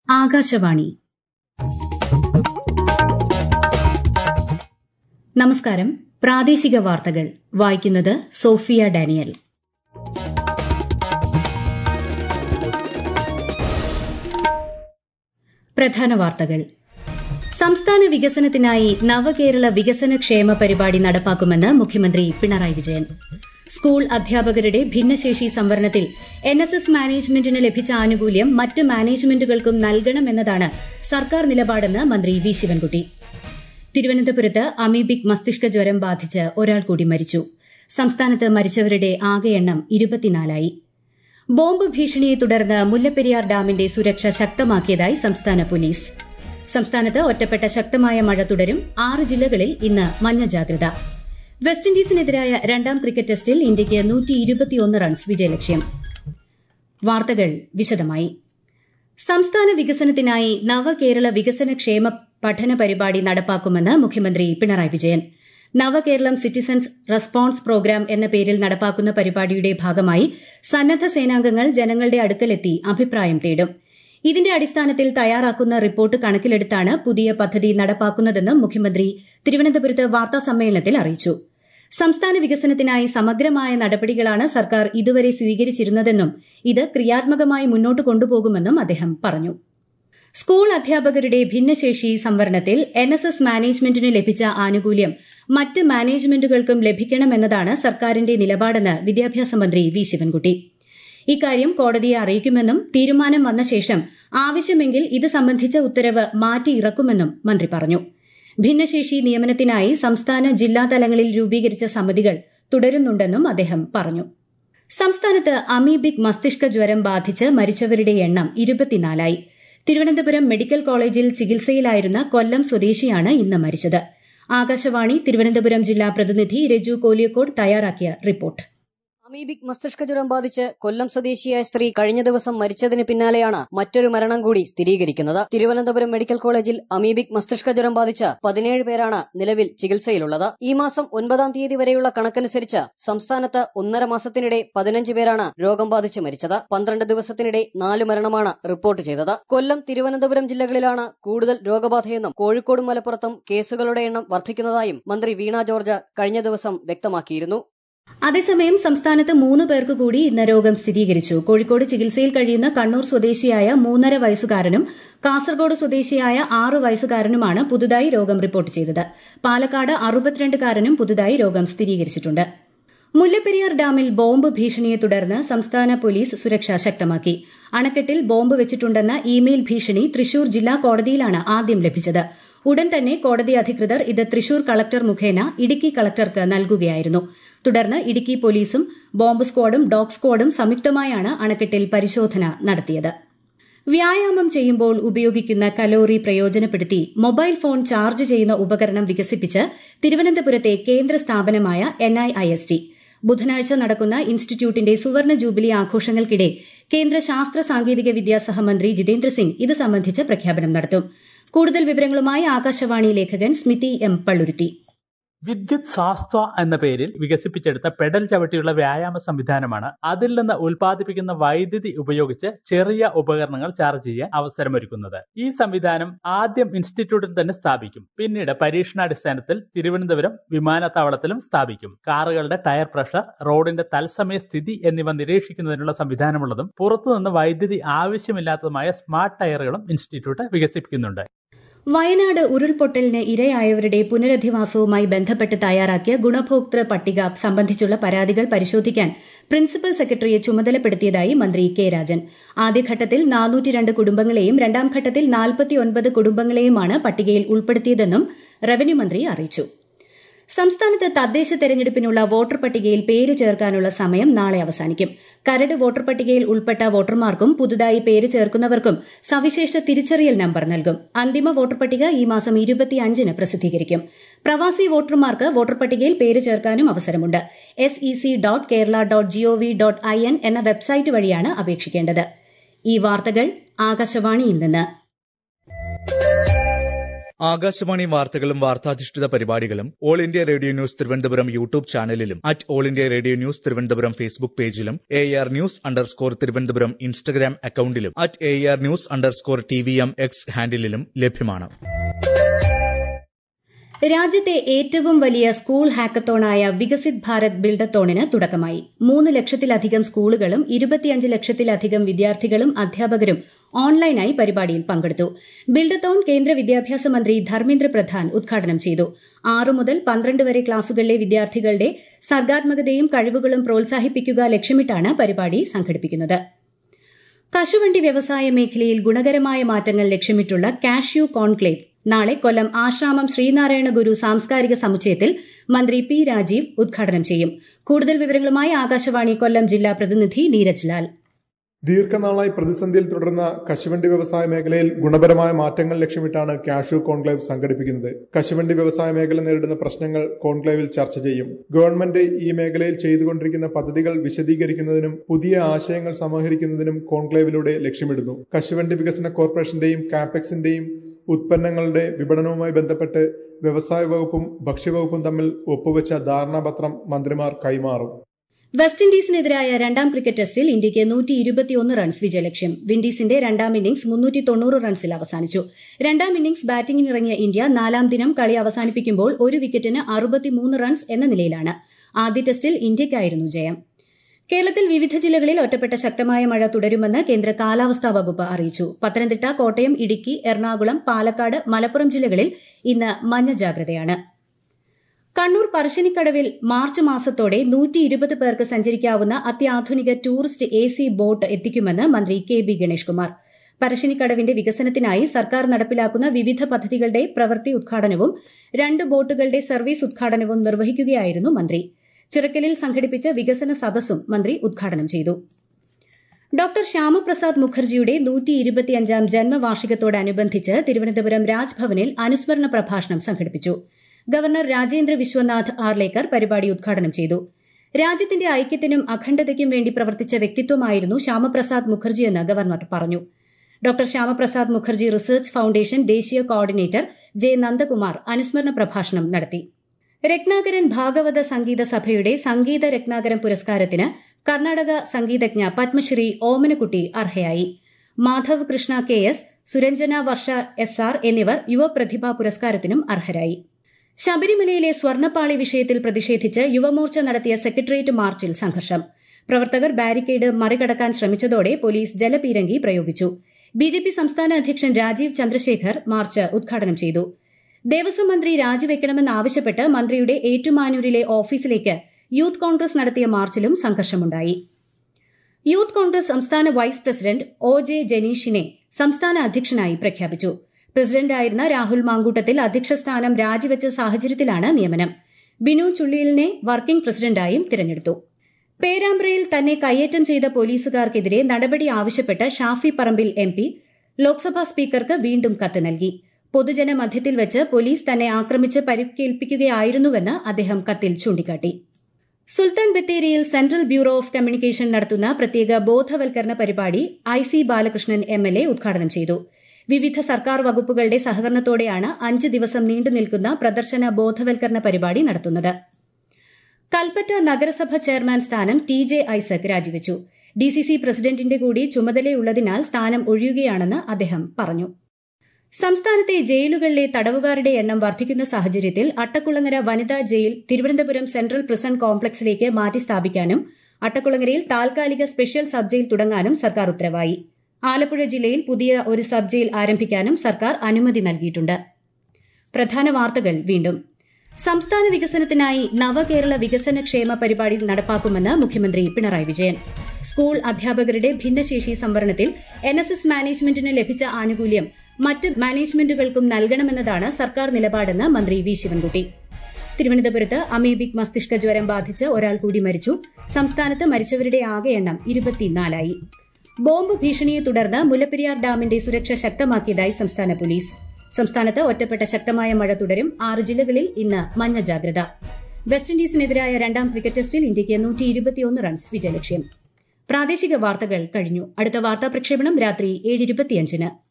ആകാശവാണി നമസ്കാരം പ്രാദേശിക വാർത്തകൾ വായിക്കുന്നത് സോഫിയ ഡാനിയൽ പ്രധാന വാർത്തകൾ സംസ്ഥാന വികസനത്തിനായി നവകേരള വികസന ക്ഷേമ പരിപാടി നടപ്പാക്കുമെന്ന് മുഖ്യമന്ത്രി പിണറായി വിജയൻ സ്കൂൾ അധ്യാപകരുടെ ഭിന്നശേഷി സംവരണത്തിൽ എൻ എസ് എസ് മാനേജ്മെന്റിന് ലഭിച്ച ആനുകൂല്യം മറ്റ് മാനേജ്മെന്റുകൾക്കും നൽകണമെന്നതാണ് സർക്കാർ നിലപാടെന്ന് മന്ത്രി വി ശിവൻകുട്ടി തിരുവനന്തപുരത്ത് അമീബിക് മസ്തിഷ്ക ജ്വരം ബാധിച്ച് ഒരാൾ കൂടി മരിച്ചു സംസ്ഥാനത്ത് മരിച്ചവരുടെ ആകെ എണ്ണം ഇരുപത്തിനാലായി ബോംബ് ഭീഷണിയെ തുടർന്ന് മുല്ലപ്പെരിയാർ ഡാമിന്റെ സുരക്ഷ ശക്തമാക്കിയതായി സംസ്ഥാന പോലീസ് സംസ്ഥാനത്ത് ഒറ്റപ്പെട്ട ശക്തമായ മഴ തുടരും ആറ് ജില്ലകളിൽ ഇന്ന് മഞ്ഞ ജാഗ്രത വെസ്റ്റ് ഇൻഡീസിനെതിരായ രണ്ടാം ക്രിക്കറ്റ് ടെസ്റ്റിൽ ഇന്ത്യയ്ക്ക് റൺസ് വിജയലക്ഷ്യം വാർത്തകൾ വിശദമായി സംസ്ഥാന വികസനത്തിനായി നവകേരള വികസന ക്ഷേമ പഠന പരിപാടി നടപ്പാക്കുമെന്ന് മുഖ്യമന്ത്രി Pinarayi Vijayan Navakeralam citizens response program എന്ന പേരിൽ നടപ്പാക്കുന്ന പരിപാടിയുടെ ഭാഗമായി സന്നദ്ധ സേനാംഗങ്ങൾ ജനങ്ങളുടെ അടുക്കലെത്തി അഭിപ്രായം തേടും ഇതിന്റെ അടിസ്ഥാനത്തിൽ തയ്യാറാക്കുന്ന റിപ്പോർട്ട് കണക്കിലെടുത്താണ് പുതിയ പദ്ധതി നടപ്പാക്കുന്നതെന്നും മുഖ്യമന്ത്രി തിരുവനന്തപുരത്ത് വാർത്താസമ്മേളനത്തിൽ അറിയിച്ചു സംസ്ഥാന വികസനത്തിനായി സമഗ്രമായ നടപടികളാണ് സർക്കാർ ഇതുവരെ സ്വീകരിച്ചിരുന്നതെന്നും ഇത് ക്രിയാത്മകമായി മുന്നോട്ട് കൊണ്ടുപോകുമെന്നും അദ്ദേഹം പറഞ്ഞു സ്കൂൾ അധ്യാപകരുടെ ഭിന്നശേഷി സംവരണത്തിൽ എൻ എസ് എസ് മാനേജ്മെന്റിന് ലഭിച്ച ആനുകൂല്യം മറ്റ് മാനേജ്മെന്റുകൾക്കും ലഭിക്കണമെന്നതാണ് സർക്കാരിന്റെ നിലപാടെന്ന് വിദ്യാഭ്യാസ മന്ത്രി വി ശിവൻകുട്ടി ഇക്കാര്യം കോടതിയെ അറിയിക്കുമെന്നും തീരുമാനം വന്ന ശേഷം ആവശ്യമെങ്കിൽ ഇത് സംബന്ധിച്ച ഉത്തരവ് മാറ്റിയിറക്കുമെന്നും മന്ത്രി പറഞ്ഞു ഭിന്നശേഷി നിയമനത്തിനായി സംസ്ഥാന ജില്ലാ തലങ്ങളിൽ രൂപീകരിച്ച സമിതികൾ തുടരുന്നുണ്ടെന്നും അദ്ദേഹം പറഞ്ഞു സംസ്ഥാനത്ത് അമീബിക് മസ്തിഷ്ക ജ്വരം ബാധിച്ച് മരിച്ചവരുടെ എണ്ണം ഇരുപത്തിനാലായി തിരുവനന്തപുരം മെഡിക്കൽ കോളേജിൽ ചികിത്സയിലായിരുന്ന കൊല്ലം സ്വദേശിയാണ് ഇന്ന് മരിച്ചത് ആകാശവാണി തിരുവനന്തപുരം ജില്ലാ പ്രതിനിധി രജു കോലിയക്കോട് തയ്യാറാക്കിയ റിപ്പോർട്ട് അമീബിക് മസ്തിഷ്ക ജ്വരം ബാധിച്ച് കൊല്ലം സ്വദേശിയായ സ്ത്രീ കഴിഞ്ഞ ദിവസം മരിച്ചതിന് പിന്നാലെയാണ് മറ്റൊരു മരണം കൂടി സ്ഥിരീകരിക്കുന്നത് തിരുവനന്തപുരം മെഡിക്കൽ കോളേജിൽ അമീബിക് മസ്തിഷ്ക ജ്വരം ബാധിച്ച് പതിനേഴ് പേരാണ് നിലവിൽ ചികിത്സയിലുള്ളത് ഈ മാസം ഒൻപതാം തീയതി വരെയുള്ള കണക്കനുസരിച്ച് സംസ്ഥാനത്ത് ഒന്നര മാസത്തിനിടെ പതിനഞ്ച് പേരാണ് രോഗം ബാധിച്ച് മരിച്ചത് പന്ത്രണ്ട് ദിവസത്തിനിടെ നാല് മരണമാണ് റിപ്പോർട്ട് ചെയ്തത് കൊല്ലം തിരുവനന്തപുരം ജില്ലകളിലാണ് കൂടുതൽ രോഗബാധയെന്നും കോഴിക്കോടും മലപ്പുറത്തും കേസുകളുടെ എണ്ണം വർദ്ധിക്കുന്നതായും മന്ത്രി വീണ ജോർജ് കഴിഞ്ഞ ദിവസം വ്യക്തമാക്കിയിരുന്നു അതേസമയം സംസ്ഥാനത്ത് മൂന്ന് പേർക്ക് കൂടി ഇന്ന് രോഗം സ്ഥിരീകരിച്ചു കോഴിക്കോട് ചികിത്സയിൽ കഴിയുന്ന കണ്ണൂർ സ്വദേശിയായ മൂന്നര വയസ്സുകാരനും കാസർഗോഡ് സ്വദേശിയായ ആറ് വയസ്സുകാരനുമാണ് പുതുതായി രോഗം റിപ്പോർട്ട് ചെയ്തത് പാലക്കാട് അറുപത്തിരണ്ടുകാരനും പുതുതായി രോഗം സ്ഥിരീകരിച്ചിട്ടുണ്ട് മുല്ലപ്പെരിയാർ ഡാമിൽ ബോംബ് ഭീഷണിയെ തുടർന്ന് സംസ്ഥാന പോലീസ് സുരക്ഷ ശക്തമാക്കി അണക്കെട്ടിൽ ബോംബ് വെച്ചിട്ടുണ്ടെന്ന ഇമെയിൽ ഭീഷണി തൃശൂർ ജില്ലാ കോടതിയിലാണ് ആദ്യം ലഭിച്ചത് ഉടൻ തന്നെ കോടതി അധികൃതർ ഇത് തൃശൂർ കളക്ടർ മുഖേന ഇടുക്കി കളക്ടർക്ക് നൽകുകയായിരുന്നു തുടർന്ന് ഇടുക്കി പോലീസും ബോംബ് സ്ക്വാഡും ഡോഗ് സ്ക്വാഡും സംയുക്തമായാണ് അണക്കെട്ടിൽ പരിശോധന നടത്തിയത് വ്യായാമം ചെയ്യുമ്പോൾ ഉപയോഗിക്കുന്ന കലോറി പ്രയോജനപ്പെടുത്തി മൊബൈൽ ഫോൺ ചാർജ് ചെയ്യുന്ന ഉപകരണം വികസിപ്പിച്ച് തിരുവനന്തപുരത്തെ കേന്ദ്ര സ്ഥാപനമായ എൻഐഐഎസ്ടി ബുധനാഴ്ച നടക്കുന്ന ഇൻസ്റ്റിറ്റ്യൂട്ടിന്റെ സുവർണ ജൂബിലി ആഘോഷങ്ങൾക്കിടെ കേന്ദ്ര ശാസ്ത്ര സാങ്കേതിക വിദ്യാ സഹമന്ത്രി ജിതേന്ദ്ര സിംഗ് ഇത് സംബന്ധിച്ച് പ്രഖ്യാപനം നടത്തും കൂടുതൽ വിവരങ്ങളുമായി ആകാശവാണി ലേഖകൻ സ്മിതി എം പള്ളുരുത്തി വിദ്യുത് ശാസ്ത്ര എന്ന പേരിൽ വികസിപ്പിച്ചെടുത്ത പെഡൽ ചവിട്ടിയുള്ള വ്യായാമ സംവിധാനമാണ് അതിൽ നിന്ന് ഉൽപ്പാദിപ്പിക്കുന്ന വൈദ്യുതി ഉപയോഗിച്ച് ചെറിയ ഉപകരണങ്ങൾ ചാർജ് ചെയ്യാൻ അവസരമൊരുക്കുന്നത് ഈ സംവിധാനം ആദ്യം ഇൻസ്റ്റിറ്റ്യൂട്ടിൽ തന്നെ സ്ഥാപിക്കും പിന്നീട് പരീക്ഷണാടിസ്ഥാനത്തിൽ തിരുവനന്തപുരം വിമാനത്താവളത്തിലും സ്ഥാപിക്കും കാറുകളുടെ ടയർ പ്രഷർ റോഡിന്റെ തത്സമയ സ്ഥിതി എന്നിവ നിരീക്ഷിക്കുന്നതിനുള്ള സംവിധാനമുള്ളതും പുറത്തുനിന്ന് വൈദ്യുതി ആവശ്യമില്ലാത്തതുമായ സ്മാർട്ട് ടയറുകളും ഇൻസ്റ്റിറ്റ്യൂട്ട് വികസിപ്പിക്കുന്നുണ്ട് വയനാട് ഉരുൾപൊട്ടലിന് ഇരയായവരുടെ പുനരധിവാസവുമായി ബന്ധപ്പെട്ട് തയ്യാറാക്കിയ ഗുണഭോക്തൃ പട്ടിക സംബന്ധിച്ചുള്ള പരാതികൾ പരിശോധിക്കാൻ പ്രിൻസിപ്പൽ സെക്രട്ടറിയെ ചുമതലപ്പെടുത്തിയതായി മന്ത്രി കെ രാജൻ ആദ്യഘട്ടത്തിൽ നാനൂറ്റിരണ്ട് കുടുംബങ്ങളെയും രണ്ടാം ഘട്ടത്തിൽ നാൽപ്പത്തിയൊൻപത് കുടുംബങ്ങളെയുമാണ് പട്ടികയിൽ ഉൾപ്പെടുത്തിയതെന്നും റവന്യൂ മന്ത്രി അറിയിച്ചു സംസ്ഥാനത്ത് തദ്ദേശ തെരഞ്ഞെടുപ്പിനുള്ള വോട്ടർ പട്ടികയിൽ പേര് ചേർക്കാനുള്ള സമയം നാളെ അവസാനിക്കും കരട് വോട്ടർ പട്ടികയിൽ ഉൾപ്പെട്ട വോട്ടർമാർക്കും പുതുതായി പേര് ചേർക്കുന്നവർക്കും സവിശേഷ തിരിച്ചറിയൽ നമ്പർ നൽകും അന്തിമ വോട്ടർ പട്ടിക ഈ മാസം ഇരുപത്തിയഞ്ചിന് പ്രസിദ്ധീകരിക്കും പ്രവാസി വോട്ടർമാർക്ക് വോട്ടർ പട്ടികയിൽ പേര് ചേർക്കാനും അവസരമുണ്ട് S E C dot Kerala dot GOV dot I N എന്ന വെബ്സൈറ്റ് വഴിയാണ് അപേക്ഷിക്കേണ്ടത് ഈ വാർത്തകൾ ആകാശവാണിയിൽ നിന്ന് ആകാശവാണി വാർത്തകളും വാർത്താധിഷ്ഠിത പരിപാടികളും all India radio news Thiruvananthapuram YouTube ചാനലിലും at all India radio news Thiruvananthapuram Facebook പേജിലും A R news underscore Thiruvananthapuram Instagram അക്കൌണ്ടിലും at A R news underscore T V M X ഹാൻഡിലും ലഭ്യമാണ് രാജ്യത്തെ ഏറ്റവും വലിയ സ്കൂൾ ഹാക്കത്തോണായ വികസിത് ഭാരത് ബിൽഡത്തോണിന് തുടക്കമായി മൂന്ന് ലക്ഷത്തിലധികം സ്കൂളുകളും ഇരുപത്തിയഞ്ച് ലക്ഷത്തിലധികം വിദ്യാർത്ഥികളും അധ്യാപകരും ഓൺലൈനായി പരിപാടിയിൽ പങ്കെടുത്തു ബിൽഡത്തോൺ കേന്ദ്ര വിദ്യാഭ്യാസ മന്ത്രി ധർമ്മേന്ദ്ര പ്രധാൻ ഉദ്ഘാടനം ചെയ്തു ആറു മുതൽ പന്ത്രണ്ട് വരെ ക്ലാസുകളിലെ വിദ്യാർത്ഥികളുടെ സർഗാത്മകതയും കഴിവുകളും പ്രോത്സാഹിപ്പിക്കുക ലക്ഷ്യമിട്ടാണ് പരിപാടി സംഘടിപ്പിക്കുന്നത് കശുവണ്ടി വ്യവസായ മേഖലയിൽ ഗുണകരമായ മാറ്റങ്ങൾ ലക്ഷ്യമിട്ടുള്ള കാഷ്യൂ കോൺക്ലേവ് നാളെ കൊല്ലം ആശ്രാമം ശ്രീനാരായണ ഗുരു സാംസ്കാരിക സമുച്ചയത്തിൽ മന്ത്രി പി രാജീവ് ഉദ്ഘാടനം ചെയ്യും കൂടുതൽ വിവരങ്ങളുമായി ആകാശവാണി കൊല്ലം ജില്ലാ പ്രതിനിധി നീരജ് ലാൽ ദീർഘനാളായി പ്രതിസന്ധിയിൽ തുടരുന്ന കശുവണ്ടി വ്യവസായ മേഖലയിൽ ഗുണപരമായ മാറ്റങ്ങൾ ലക്ഷ്യമിട്ടാണ് കാഷ്യൂ കോൺക്ലേവ് സംഘടിപ്പിക്കുന്നത് കശുവണ്ടി വ്യവസായ മേഖല നേരിടുന്ന പ്രശ്നങ്ങൾ കോൺക്ലേവിൽ ചർച്ച ചെയ്യും ഗവൺമെന്റ് ഈ മേഖലയിൽ ചെയ്തുകൊണ്ടിരിക്കുന്ന പദ്ധതികൾ വിശദീകരിക്കുന്നതിനും പുതിയ ആശയങ്ങൾ സമാഹരിക്കുന്നതിനും കോൺക്ലേവിലൂടെ ലക്ഷ്യമിടുന്നു കശുവണ്ടി വികസന കോർപ്പറേഷന്റെയും കാപെക്സിന്റെയും ഉത്പന്നങ്ങളുടെ വിപണനവുമായി ബന്ധപ്പെട്ട് വ്യവസായ വകുപ്പും ഭക്ഷ്യവകുപ്പും തമ്മിൽ ഒപ്പുവെച്ച ധാരണാപത്രം മന്ത്രിമാർ കൈമാറും വെസ്റ്റ് ഇൻഡീസിനെതിരായ രണ്ടാം ക്രിക്കറ്റ് ടെസ്റ്റിൽ ഇന്ത്യയ്ക്ക് നൂറ്റി ഇരുപത്തിയൊന്ന് റൺസ് വിജയലക്ഷ്യം വിൻഡീസിന്റെ രണ്ടാം ഇന്നിംഗ്സ് മുന്നൂറ്റി തൊണ്ണൂറ് റൺസിൽ അവസാനിച്ചു രണ്ടാം ഇന്നിംഗ്സ് ബാറ്റിംഗിനിറങ്ങിയ ഇന്ത്യ നാലാം ദിനം കളി അവസാനിപ്പിക്കുമ്പോൾ ഒരു വിക്കറ്റിന് അറുപത്തിമൂന്ന് റൺസ് എന്ന നിലയിലാണ് ആദ്യ ടെസ്റ്റിൽ ഇന്ത്യയ്ക്കായിരുന്നു ജയം കേരളത്തിൽ വിവിധ ജില്ലകളിൽ ഒറ്റപ്പെട്ട ശക്തമായ മഴ തുടരുമെന്ന് കേന്ദ്ര കാലാവസ്ഥാ വകുപ്പ് അറിയിച്ചു പത്തനംതിട്ട കോട്ടയം ഇടുക്കി എറണാകുളം പാലക്കാട് മലപ്പുറം ജില്ലകളിൽ ഇന്ന് മഞ്ഞ ജാഗ്രതയാണ് കണ്ണൂർ പറശ്ശിനിക്കടവിൽ മാർച്ച് മാസത്തോടെ നൂറ്റി ഇരുപത് പേർക്ക് സഞ്ചരിക്കാവുന്ന അത്യാധുനിക ടൂറിസ്റ്റ് എ സി ബോട്ട് എത്തിക്കുമെന്ന് മന്ത്രി കെ ബി ഗണേഷ് കുമാർ പറശ്ശിനിക്കടവിന്റെ വികസനത്തിനായി സർക്കാർ നടപ്പിലാക്കുന്ന വിവിധ പദ്ധതികളുടെ പ്രവൃത്തി ഉദ്ഘാടനവും രണ്ട് ബോട്ടുകളുടെ സർവീസ് ഉദ്ഘാടനവും നിർവഹിക്കുകയായിരുന്നു മന്ത്രി ചിറക്കലിൽ സംഘടിപ്പിച്ച വികസന സദസ്സും മന്ത്രി ഉദ്ഘാടനം ചെയ്തു ഡോക്ടർ ശ്യാമപ്രസാദ് മുഖർജിയുടെ നൂറ്റി ഇരുപത്തിയഞ്ചാം ജന്മവാർഷികത്തോടനുബന്ധിച്ച് തിരുവനന്തപുരം രാജ്ഭവനിൽ അനുസ്മരണ പ്രഭാഷണം സംഘടിപ്പിച്ചു ഗവർണർ രാജേന്ദ്ര വിശ്വനാഥ് ആർലേക്കർ പരിപാടി ഉദ്ഘാടനം ചെയ്തു രാജ്യത്തിന്റെ ഐക്യത്തിനും അഖണ്ഡതയ്ക്കും വേണ്ടി പ്രവർത്തിച്ച വ്യക്തിത്വമായിരുന്നു ശ്യാമപ്രസാദ് മുഖർജിയെന്ന് ഗവർണർ പറഞ്ഞു doctor Shyamaprasad Mukherjee research foundation ദേശീയ കോർഡിനേറ്റർ ജെ നന്ദകുമാർ അനുസ്മരണ പ്രഭാഷണം നടത്തി രത്നാകരൻ ഭാഗവത സംഗീത സഭയുടെ സംഗീത രത്നാകരൻ പുരസ്കാരത്തിന് കർണാടക സംഗീതജ്ഞ പത്മശ്രീ ഓമനക്കുട്ടി അർഹയായി Madhav Krishna K S Suranjana Varsha S R എന്നിവർ യുവപ്രതിഭാ പുരസ്കാരത്തിനും അർഹരായി ശബരിമലയിലെ സ്വർണ്ണപ്പാളി വിഷയത്തിൽ പ്രതിഷേധിച്ച് യുവമോർച്ച നടത്തിയ സെക്രട്ടേറിയറ്റ് മാർച്ചിൽ സംഘർഷം പ്രവർത്തകർ ബാരിക്കേഡ് മറികടക്കാൻ ശ്രമിച്ചതോടെ പോലീസ് ജലപീരങ്കി പ്രയോഗിച്ചു ബിജെപി സംസ്ഥാന അധ്യക്ഷൻ രാജീവ് ചന്ദ്രശേഖർ മാർച്ച് ഉദ്ഘാടനം ചെയ്തു ദേവസ്വം മന്ത്രി രാജിവെക്കണമെന്നാവശ്യപ്പെട്ട് മന്ത്രിയുടെ ഏറ്റുമാനൂരിലെ ഓഫീസിലേക്ക് യൂത്ത് കോൺഗ്രസ് നടത്തിയ മാർച്ചിലും സംഘർഷമുണ്ടായി യൂത്ത് കോൺഗ്രസ് സംസ്ഥാന വൈസ് പ്രസിഡന്റ് ഒ ജെ ജനീഷിനെ സംസ്ഥാന അധ്യക്ഷനായി പ്രഖ്യാപിച്ചു പ്രസിഡന്റായിരുന്ന രാഹുൽ മാങ്കൂട്ടത്തിൽ അധ്യക്ഷ സ്ഥാനം രാജിവെച്ച സാഹചര്യത്തിലാണ് നിയമനം ബിനു ചുള്ളിയലിനെ വർക്കിംഗ് പ്രസിഡന്റായും തിരഞ്ഞെടുത്തു പേരാമ്പ്രയിൽ തന്നെ കയ്യേറ്റം ചെയ്ത പോലീസുകാർക്കെതിരെ നടപടി ആവശ്യപ്പെട്ട് ഷാഫി പറമ്പിൽ എം പി ലോക്സഭാ സ്പീക്കർക്ക് വീണ്ടും കത്ത് നൽകി പൊതുജന മധ്യത്തിൽ വെച്ച് പോലീസ് തന്നെ ആക്രമിച്ച് പരിക്കേൽപ്പിക്കുകയായിരുന്നുവെന്ന് അദ്ദേഹം കത്തിൽ ചൂണ്ടിക്കാട്ടി സുൽത്താൻ ബത്തേരിയിൽ സെൻട്രൽ ബ്യൂറോ ഓഫ് കമ്മ്യൂണിക്കേഷൻ നടത്തുന്ന പ്രത്യേക ബോധവൽക്കരണ പരിപാടി I C Balakrishnan M L A ഉദ്ഘാടനം ചെയ്തു വിവിധ സർക്കാർ വകുപ്പുകളുടെ സഹകരണത്തോടെയാണ് അഞ്ച് ദിവസം നീണ്ടുനിൽക്കുന്ന പ്രദർശന ബോധവൽക്കരണ പരിപാടി നടത്തുന്നത് കൽപ്പറ്റ നഗരസഭ ചെയർമാൻ സ്ഥാനം ടി ജെ ഐസക് രാജിവെച്ചു ഡിസിസി പ്രസിഡന്റിന്റെ കൂടി ചുമതലയുള്ളതിനാൽ സ്ഥാനം ഒഴിയുകയാണെന്ന് അദ്ദേഹം പറഞ്ഞു സംസ്ഥാനത്തെ ജയിലുകളിലെ തടവുകാരുടെ എണ്ണം വർദ്ധിക്കുന്ന സാഹചര്യത്തിൽ അട്ടക്കുളങ്ങര വനിതാ ജയിൽ തിരുവനന്തപുരം സെൻട്രൽ പ്രിസൺ കോംപ്ലക്സിലേക്ക് മാറ്റി സ്ഥാപിക്കാനും അട്ടക്കുളങ്ങരയിൽ താൽക്കാലിക സ്പെഷ്യൽ സബ് ജയിൽ തുടങ്ങാനും സർക്കാർ ഉത്തരവായി ആലപ്പുഴ ജില്ലയിൽ പുതിയ ഒരു സബ് ജയിൽ ആരംഭിക്കാനും സർക്കാർ അനുമതി നൽകിയിട്ടുണ്ട് പ്രധാന വാർത്തകൾ വീണ്ടും സംസ്ഥാന വികസനത്തിനായി നവകേരള വികസന ക്ഷേമ പരിപാടി നടപ്പാക്കുമെന്ന് മുഖ്യമന്ത്രി പിണറായി വിജയൻ സ്കൂൾ അധ്യാപകരുടെ ഭിന്നശേഷി സംവരണത്തിൽ എൻ എസ് എസ് മാനേജ്മെന്റിന് ലഭിച്ച ആനുകൂല്യം മറ്റ് മാനേജ്മെന്റുകൾക്കും നൽകണമെന്നതാണ് സർക്കാർ നിലപാടെന്ന് മന്ത്രി വി ശിവൻകുട്ടി തിരുവനന്തപുരത്ത് അമീബിക് മസ്തിഷ്ക ജ്വരം ബാധിച്ച് ഒരാൾ കൂടി മരിച്ചു സംസ്ഥാനത്ത് മരിച്ചവരുടെ ആകെ എണ്ണം ഇരുപത്തിനാലായി ബോംബ് ഭീഷണിയെ തുടർന്ന് മുല്ലപ്പെരിയാർ ഡാമിന്റെ സുരക്ഷ ശക്തമാക്കിയതായി സംസ്ഥാന പോലീസ് സംസ്ഥാനത്ത് ഒറ്റപ്പെട്ട ശക്തമായ മഴ തുടരും ആറ് ജില്ലകളിൽ ഇന്ന് മഞ്ഞ ജാഗ്രത വെസ്റ്റ് ഇൻഡീസിനെതിരായ രണ്ടാം ക്രിക്കറ്റ് ടെസ്റ്റിൽ ഇന്ത്യയ്ക്ക് നൂറ്റി ഇരുപത്തിയൊന്ന് റൺസ് വിജയലക്ഷ്യം പ്രാദേശിക വാർത്തകൾ കഴിഞ്ഞു അടുത്ത വാർത്താ പ്രക്ഷേപണം രാത്രി ഏഴ് ഇരുപത്തിയഞ്ചിന്